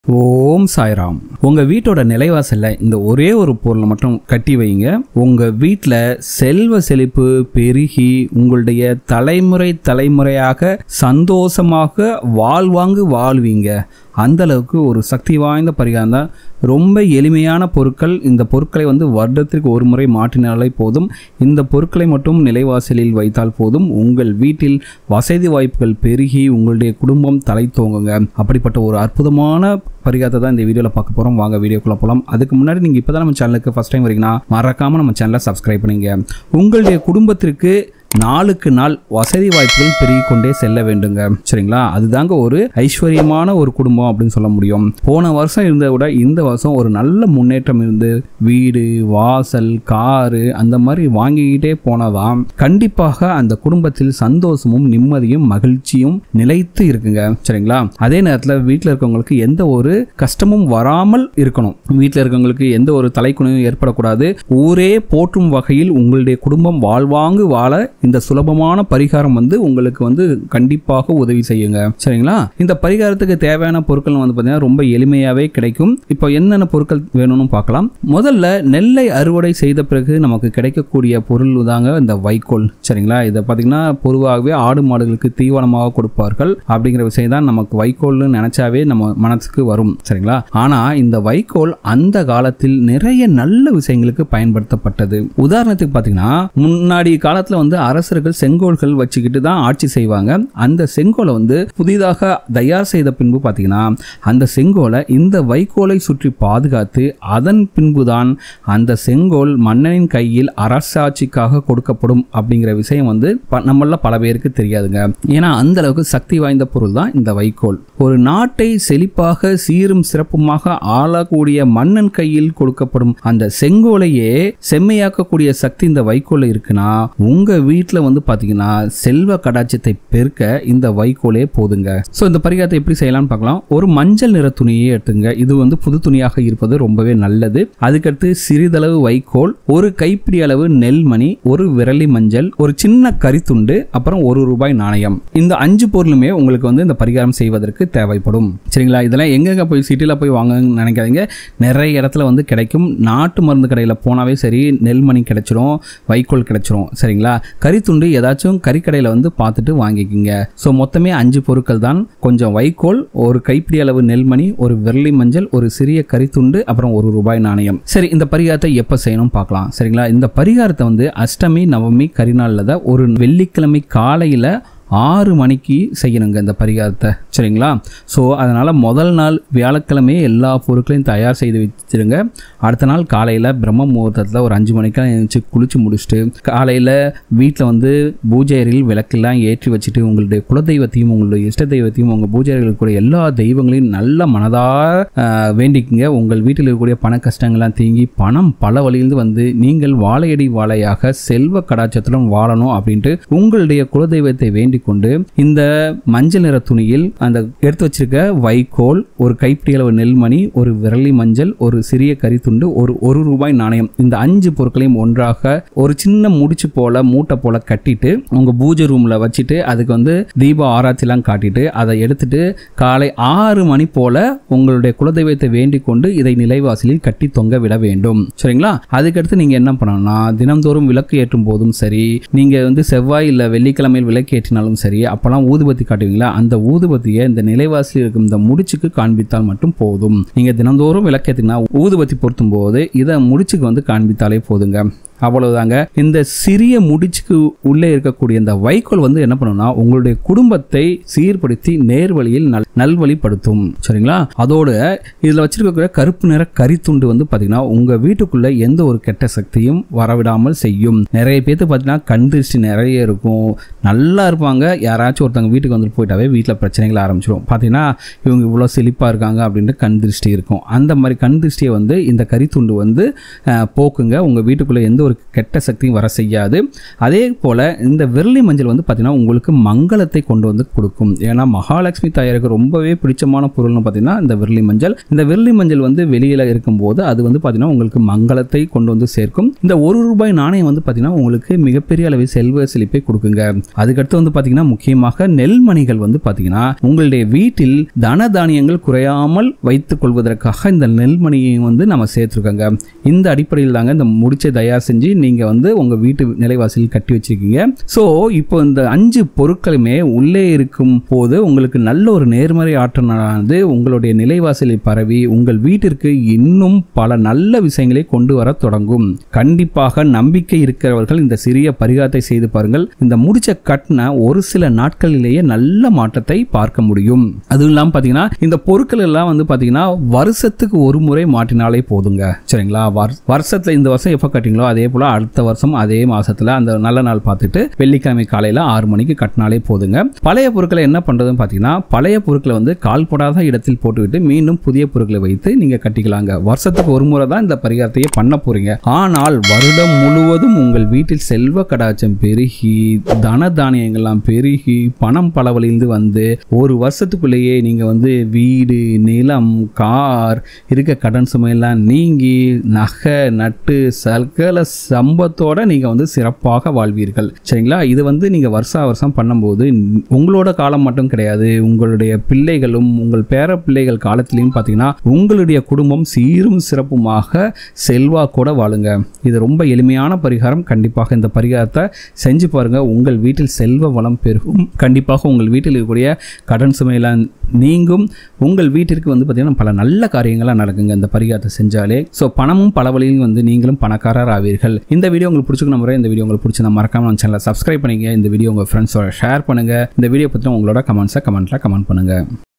ஓம் சாய்ராம் உங்க வீட்டோட நிலைவாசல்ல இந்த ஒரே ஒரு பொருளை மட்டும் கட்டி வைங்க உங்க வீட்டில் செல்வ செழிப்பு பெருகி உங்களுடைய தலைமுறை தலைமுறையாக சந்தோஷமாக வாழ்வாங்கு வாழ்வீங்க அந்த அளவுக்கு ஒரு சக்தி வாய்ந்த பரிகாரம் தான் ரொம்ப எளிமையான பொருட்கள் இந்த பொருட்களை வந்து வருடத்திற்கு ஒரு முறை மாற்றினாலே போதும் இந்த பொருட்களை மட்டும் நிலைவாசலில் வைத்தால் போதும் உங்கள் வீட்டில் வசதி வாய்ப்புகள் பெருகி உங்களுடைய குடும்பம் தலை தோங்குங்க அப்படிப்பட்ட ஒரு அற்புதமான பரிகாரத்தை தான் இந்த வீடியோவில் பார்க்க போகிறோம் வாங்க வீடியோக்குள்ள போகலாம் அதுக்கு முன்னாடி நீங்கள் இப்போ தான் நம்ம சேனலுக்கு ஃபஸ்ட் டைம் வரீங்கன்னா மறக்காமல் நம்ம சேனலை சப்ஸ்கிரைப் பண்ணுங்க உங்களுடைய குடும்பத்திற்கு நாளுக்கு நாள் வசதி வாய்ப்புகள் பெருகிக் கொண்டே செல்ல வேண்டுங்க சரிங்களா அதுதாங்க ஒரு ஐஸ்வர்யமான ஒரு குடும்பம் அப்படின்னு சொல்ல முடியும் போன வருஷம் இருந்ததை விட இந்த வருஷம் ஒரு நல்ல முன்னேற்றம் இருந்து வீடு வாசல் காரு அந்த மாதிரி வாங்கிக்கிட்டே போனதான் கண்டிப்பாக அந்த குடும்பத்தில் சந்தோஷமும் நிம்மதியும் மகிழ்ச்சியும் நிலைத்து இருக்குங்க சரிங்களா அதே நேரத்தில் வீட்டில் இருக்கவங்களுக்கு எந்த ஒரு கஷ்டமும் வராமல் இருக்கணும் வீட்டில் இருக்கவங்களுக்கு எந்த ஒரு தலைக்குணையும் ஏற்படக்கூடாது ஊரே போற்றும் வகையில் உங்களுடைய குடும்பம் வாழ்வாங்கு வாழ இந்த சுலபமான பரிகாரம் வந்து உங்களுக்கு வந்து கண்டிப்பாக உதவி செய்யுங்க சரிங்களா இந்த பரிகாரத்துக்கு தேவையான பொருட்கள் வந்து பார்த்தீங்கன்னா ரொம்ப எளிமையாகவே கிடைக்கும் இப்போ என்னென்ன பொருட்கள் வேணும்னு பார்க்கலாம் முதல்ல நெல்லை அறுவடை செய்த பிறகு நமக்கு கிடைக்கக்கூடிய பொருள் தாங்க இந்த வைக்கோல் சரிங்களா இதை பார்த்தீங்கன்னா பொதுவாகவே ஆடு மாடுகளுக்கு தீவனமாக கொடுப்பார்கள் அப்படிங்கிற விஷயம் தான் நமக்கு வைக்கோல்னு நினைச்சாவே நம்ம மனசுக்கு வரும் சரிங்களா ஆனா இந்த வைக்கோல் அந்த காலத்தில் நிறைய நல்ல விஷயங்களுக்கு பயன்படுத்தப்பட்டது உதாரணத்துக்கு பார்த்தீங்கன்னா முன்னாடி காலத்துல வந்து அரசர்கள் செங்கோல்கள் வச்சுக்கிட்டு தான் ஆட்சி செய்வாங்க அந்த செங்கோலை வந்து புதிதாக தயார் செய்த பின்பு பார்த்தீங்கன்னா அந்த செங்கோலை இந்த வைக்கோலை சுற்றி பாதுகாத்து அதன் பின்புதான் அந்த செங்கோல் மன்னனின் கையில் அரசாட்சிக்காக கொடுக்கப்படும் அப்படிங்கிற விஷயம் வந்து ப- நம்மள பல பேருக்கு தெரியாதுங்க ஏன்னா அந்த அளவுக்கு சக்தி வாய்ந்த பொருள் தான் இந்த வைக்கோல் ஒரு நாட்டை செழிப்பாக சீரும் சிறப்புமாக ஆளக்கூடிய மன்னன் கையில் கொடுக்கப்படும் அந்த செங்கோலையே செம்மையாக்கக்கூடிய சக்தி இந்த வைக்கோல் இருக்குன்னா உங்க வீட்டில் வந்து பாத்தீங்கன்னா செல்வ கடாட்சத்தை பெருக்க இந்த வைக்கோலே போதுங்க ஸோ இந்த பரிகாரத்தை எப்படி செய்யலாம்னு பார்க்கலாம் ஒரு மஞ்சள் நிற துணியை எடுத்துங்க இது வந்து புது துணியாக இருப்பது ரொம்பவே நல்லது அதுக்கடுத்து சிறிதளவு வைக்கோல் ஒரு கைப்பிடி அளவு நெல்மணி ஒரு விரலி மஞ்சள் ஒரு சின்ன கரித்துண்டு அப்புறம் ஒரு ரூபாய் நாணயம் இந்த அஞ்சு பொருளுமே உங்களுக்கு வந்து இந்த பரிகாரம் செய்வதற்கு தேவைப்படும் சரிங்களா இதெல்லாம் எங்கெங்க போய் சிட்டியில் போய் வாங்கன்னு நினைக்காதீங்க நிறைய இடத்துல வந்து கிடைக்கும் நாட்டு மருந்து கடையில் போனாவே சரி நெல்மணி கிடைச்சிரும் வைக்கோல் கிடைச்சிரும் சரிங்களா கறித்துண்டு ஏதாச்சும் கறிக்கடையில் வந்து பார்த்துட்டு வாங்கிக்கிங்க ஸோ மொத்தமே அஞ்சு பொருட்கள் தான் கொஞ்சம் வைக்கோல் ஒரு கைப்பிடி அளவு நெல்மணி ஒரு விரலி மஞ்சள் ஒரு சிறிய கறித்துண்டு அப்புறம் ஒரு ரூபாய் நாணயம் சரி இந்த பரிகாரத்தை எப்போ செய்யணும் பார்க்கலாம் சரிங்களா இந்த பரிகாரத்தை வந்து அஷ்டமி நவமி கரிநாளில் தான் ஒரு வெள்ளிக்கிழமை காலையில் ஆறு மணிக்கு செய்யணுங்க இந்த பரிகாரத்தை சரிங்களா ஸோ அதனால் முதல் நாள் வியாழக்கிழமை எல்லா பொருட்களையும் தயார் செய்து வச்சிருங்க அடுத்த நாள் காலையில் பிரம்ம முகூர்த்தத்தில் ஒரு அஞ்சு மணிக்கெல்லாம் எழுந்துச்சு குளிச்சு முடிச்சுட்டு காலையில் வீட்டில் வந்து பூஜை அறையில் விளக்கெல்லாம் ஏற்றி வச்சுட்டு உங்களுடைய குலதெய்வத்தையும் உங்களுடைய இஷ்ட தெய்வத்தையும் உங்கள் பூஜை அறையில் இருக்கக்கூடிய எல்லா தெய்வங்களையும் நல்ல மனதார ஆஹ், வேண்டிக்குங்க உங்கள் வீட்டில் இருக்கக்கூடிய பண கஷ்டங்கள்லாம் தீங்கி பணம் பல வழியிலிருந்து வந்து நீங்கள் வாழையடி வாழையாக செல்வ கடாச்சத்துடன் வாழணும் அப்படின்ட்டு உங்களுடைய குலதெய்வத்தை வேண்டிக் கொண்டு இந்த மஞ்சள் நிற துணியில் அந்த எடுத்து வச்சிருக்க வைக்கோல் ஒரு கைப்பிடி அளவு நெல்மணி ஒரு விரலி மஞ்சள் ஒரு சிறிய கரித்துண்டு ஒரு ஒரு ரூபாய் நாணயம் இந்த அஞ்சு பொருட்களையும் ஒன்றாக ஒரு சின்ன முடிச்சு போல மூட்டை போல கட்டிட்டு உங்க பூஜை ரூம்ல வச்சுட்டு அதுக்கு வந்து தீப ஆராய்ச்சிலாம் காட்டிட்டு அதை எடுத்துட்டு காலை ஆறு மணி போல உங்களுடைய குலதெய்வத்தை வேண்டிக் கொண்டு இதை நிலைவாசலில் கட்டி தொங்க விட வேண்டும் சரிங்களா அதுக்கடுத்து நீங்க என்ன பண்ணணும்னா தினம்தோறும் விளக்கு ஏற்றும் போதும் சரி நீங்க வந்து செவ்வாய் இல்ல வெள்ளிக்கிழமையில் விளக்கு ஏற்றினாலும் சரி அப்பெல்லாம் ஊதுபத்தி காட்டுவீங்களா அந்த ஊதுபத்தியை இந்த நிலைவாசலில் இருக்கும் இந்த முடிச்சுக்கு காண்பித்தால் மட்டும் போதும் நீங்க தினந்தோறும் விளக்கேற்றினா ஊதுபத்தி பொருத்தும் போது இதை முடிச்சுக்கு வந்து காண்பித்தாலே போதுங்க அவ்வளவுதாங்க இந்த சிறிய முடிச்சுக்கு உள்ளே இருக்கக்கூடிய இந்த வைக்கோல் வந்து என்ன பண்ணும்னா உங்களுடைய குடும்பத்தை சீர்படுத்தி நேர்வழியில் நல் நல்வழிப்படுத்தும் சரிங்களா அதோட இதுல வச்சிருக்கக்கூடிய கருப்பு நிற கரித்துண்டு வந்து பாத்தீங்கன்னா உங்க வீட்டுக்குள்ள எந்த ஒரு கெட்ட சக்தியும் வரவிடாமல் செய்யும் நிறைய பேர்த்து பாத்தீங்கன்னா கண் திருஷ்டி நிறைய இருக்கும் நல்லா இருப்பாங்க யாராச்சும் ஒருத்தவங்க வீட்டுக்கு வந்துட்டு போயிட்டாவே வீட்டில் பிரச்சனைகள் ஆரம்பிச்சிடும் பார்த்தீங்கன்னா இவங்க இவ்வளோ செழிப்பாக இருக்காங்க அப்படின்ட்டு கண் திருஷ்டி இருக்கும் அந்த மாதிரி கண் திருஷ்டியை வந்து இந்த கரித்துண்டு வந்து அஹ், போக்குங்க உங்கள் வீட்டுக்குள்ளே எந்த ஒரு ஒரு கெட்ட சக்தியும் வர செய்யாது அதே போல் இந்த விரலி மஞ்சள் வந்து பார்த்தீங்கன்னா உங்களுக்கு மங்களத்தை கொண்டு வந்து கொடுக்கும் ஏன்னா மகாலட்சுமி தாயாருக்கு ரொம்பவே பிடிச்சமான பொருள்னு பார்த்தீங்கன்னா இந்த விரலி மஞ்சள் இந்த விரலி மஞ்சள் வந்து வெளியில் இருக்கும்போது அது வந்து பார்த்தீங்கன்னா உங்களுக்கு மங்களத்தை கொண்டு வந்து சேர்க்கும் இந்த ஒரு ரூபாய் நாணயம் வந்து பார்த்தீங்கன்னா உங்களுக்கு மிகப்பெரிய அளவில் செல்வ செழிப்பை கொடுக்குங்க அதுக்கடுத்து வந்து பார்த்தீங்கன்னா முக்கியமாக நெல்மணிகள் வந்து பார்த்தீங்கன்னா உங்களுடைய வீட்டில் தன தானியங்கள் குறையாமல் வைத்துக் கொள்வதற்காக இந்த நெல்மணியை வந்து நம்ம சேர்த்துருக்கோங்க இந்த அடிப்படையில் தாங்க இந்த முடிச்சை தயார் செஞ்சு நீங்கள் வந்து உங்கள் வீட்டு நிலைவாசலில் கட்டி வச்சிருக்கீங்க ஸோ இப்போ இந்த அஞ்சு பொருட்களுமே உள்ளே இருக்கும் போது உங்களுக்கு நல்ல ஒரு நேர்மறை ஆற்றலானது உங்களுடைய நிலைவாசலில் பரவி உங்கள் வீட்டிற்கு இன்னும் பல நல்ல விஷயங்களை கொண்டு வர தொடங்கும் கண்டிப்பாக நம்பிக்கை இருக்கிறவர்கள் இந்த சிறிய பரிகாரத்தை செய்து பாருங்கள் இந்த முடிச்ச கட்டின ஒரு சில நாட்களிலேயே நல்ல மாற்றத்தை பார்க்க முடியும் அதுவும் இல்லாமல் பார்த்தீங்கன்னா இந்த பொருட்கள் எல்லாம் வந்து பார்த்தீங்கன்னா வருஷத்துக்கு ஒரு முறை மாற்றினாலே போதுங்க சரிங்களா வர்- வருஷத்துல இந்த வருஷம் எப்போ கட்டிங்களோ அதே போல அடுத்த வருஷம் அதே மாசத்துல அந்த நல்ல நாள் பார்த்துட்டு வெள்ளிக்கிழமை காலையில ஆறு மணிக்கு கட்டினாலே போதுங்க பழைய பொருட்களை என்ன பண்றதுன்னு பார்த்தீங்கன்னா பழைய பொருட்களை வந்து கால்படாத இடத்தில் போட்டுவிட்டு மீண்டும் புதிய பொருட்களை வைத்து நீங்க கட்டிக்கலாங்க வருஷத்துக்கு ஒரு முறை தான் இந்த பரிகாரத்தையே பண்ண போறீங்க ஆனால் வருடம் முழுவதும் உங்கள் வீட்டில் செல்வ கடாச்சம் பெருகி தன தானியங்கள்லாம் பெருகி பணம் பல வழியிலிருந்து வந்து ஒரு வருஷத்துக்குள்ளேயே நீங்க வந்து வீடு நிலம் கார் இருக்க கடன் சுமையெல்லாம் நீங்கி நகை நட்டு சகல சம்பத்தோட நீங்க வந்து சிறப்பாக வாழ்வீர்கள் சரிங்களா இது வந்து நீங்க வருஷா வருஷம் பண்ணும்போது உங்களோட காலம் மட்டும் கிடையாது உங்களுடைய பிள்ளைகளும் உங்கள் பேர பிள்ளைகள் காலத்திலையும் பார்த்தீங்கன்னா உங்களுடைய குடும்பம் சீரும் சிறப்புமாக செல்வாக்கோட வாழுங்க இது ரொம்ப எளிமையான பரிகாரம் கண்டிப்பாக இந்த பரிகாரத்தை செஞ்சு பாருங்க உங்கள் வீட்டில் செல்வ வளம் பெருகும் கண்டிப்பாக உங்கள் வீட்டில் இருக்கக்கூடிய கடன் சுமையெல்லாம் நீங்கும் உங்கள் வீட்டிற்கு வந்து பார்த்தீங்கன்னா பல நல்ல காரியங்களாக நடக்குங்க இந்த பரிகாரத்தை செஞ்சாலே ஸோ பணமும் பல வழியிலும் வந்து நீங்களும் பணக்காரர் ஆவீர்கள் இந்த வீடியோ உங்களுக்கு பிடிச்சிருக்க முறை இந்த வீடியோ உங்களுக்கு பிடிச்சிருந்தா மறக்காம நம்ம சேனலை சப்ஸ்கிரைப் பண்ணிங்க இந்த வீடியோ உங்கள் ஃப்ரெண்ட்ஸோட ஷேர் பண்ணுங்க இந்த வீடியோ பற்றின உங்களோட கமெண்ட்ஸை கமெண்ட்ல கமெண்ட் பண்ணுங்க